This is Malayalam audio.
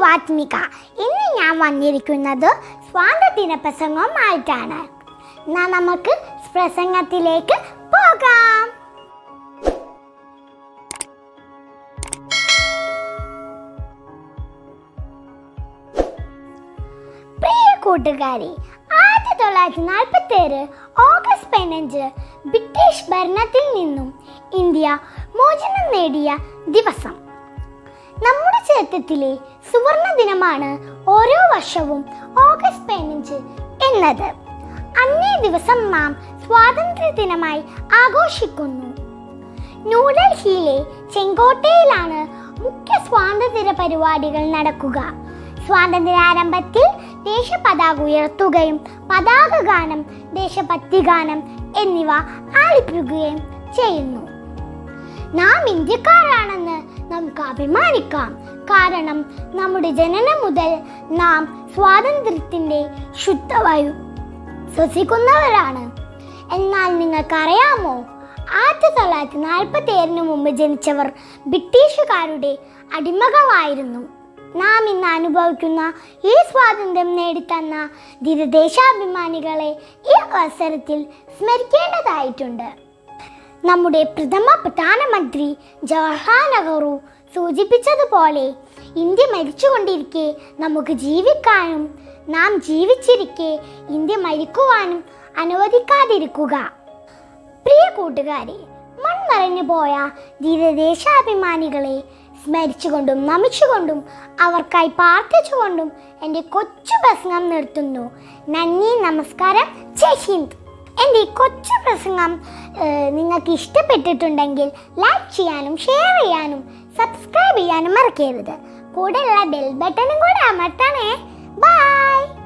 വാത്മിക ഇന്ന് ഞാൻ വന്നിരിക്കുന്നത് സ്വാതന്ത്ര്യദിന പ്രസംഗവുമായിട്ടാണ് എന്നാ നമുക്ക് പ്രസംഗത്തിലേക്ക് പോകാം പ്രിയ കൂട്ടുകാരെ ആയിരത്തി തൊള്ളായിരത്തി നാൽപ്പത്തി ഏഴ് ഓഗസ്റ്റ് പതിനഞ്ച് ബ്രിട്ടീഷ് ഭരണത്തിൽ നിന്നും ഇന്ത്യ മോചനം നേടിയ ദിവസം നമ്മുടെ ചരിത്രത്തിലെ സുവർണ ദിനമാണ് ഓരോ വർഷവും ഓഗസ്റ്റ് പതിനഞ്ച് എന്നത് അന്നേ ദിവസം നാം സ്വാതന്ത്ര്യ ദിനമായി ആഘോഷിക്കുന്നു ന്യൂഡൽഹിയിലെ ചെങ്കോട്ടയിലാണ് മുഖ്യ സ്വാതന്ത്ര്യ പരിപാടികൾ നടക്കുക സ്വാതന്ത്ര്യാരംഭത്തിൽ ദേശപതാക ഉയർത്തുകയും പതാക ഗാനം ദേശഭക്തി ഗാനം എന്നിവ ആലപിക്കുകയും ചെയ്യുന്നു നാം ഇന്ത്യക്കാരാണെന്ന് നമുക്ക് അഭിമാനിക്കാം കാരണം നമ്മുടെ ജനനം മുതൽ നാം സ്വാതന്ത്ര്യത്തിന്റെ ശുദ്ധവായു ശ്വസിക്കുന്നവരാണ് എന്നാൽ നിങ്ങൾക്കറിയാമോ ആയിരത്തി തൊള്ളായിരത്തി നാൽപ്പത്തി ഏഴിന് മുമ്പ് ജനിച്ചവർ ബ്രിട്ടീഷുകാരുടെ അടിമകളായിരുന്നു നാം ഇന്ന് അനുഭവിക്കുന്ന ഈ സ്വാതന്ത്ര്യം നേടിത്തന്ന ധീരദേശാഭിമാനികളെ ഈ അവസരത്തിൽ സ്മരിക്കേണ്ടതായിട്ടുണ്ട് നമ്മുടെ പ്രഥമ പ്രധാനമന്ത്രി ജവഹർലാൽ നെഹ്റു സൂചിപ്പിച്ചതുപോലെ ഇന്ത്യ മരിച്ചുകൊണ്ടിരിക്കെ നമുക്ക് ജീവിക്കാനും നാം ജീവിച്ചിരിക്കെ ഇന്ത്യ മരിക്കുവാനും അനുവദിക്കാതിരിക്കുക പ്രിയ കൂട്ടുകാരെ മൺമറഞ്ഞു പോയ ധീരദേശാഭിമാനികളെ സ്മരിച്ചുകൊണ്ടും നമിച്ചുകൊണ്ടും അവർക്കായി പ്രാർത്ഥിച്ചുകൊണ്ടും എൻ്റെ കൊച്ചു പ്രസംഗം നിർത്തുന്നു നന്ദി നമസ്കാരം ജയ് ഹിന്ദ് എൻ്റെ ഈ കൊച്ചു പ്രസംഗം ഏഹ്, നിങ്ങൾക്ക് ഇഷ്ടപ്പെട്ടിട്ടുണ്ടെങ്കിൽ ലൈക്ക് ചെയ്യാനും ഷെയർ ചെയ്യാനും സബ്സ്ക്രൈബ് ചെയ്യാനും മറക്കരുത് കൂടെയുള്ള ബെൽ ബട്ടണും കൂടെ അമർത്തണേ ബൈ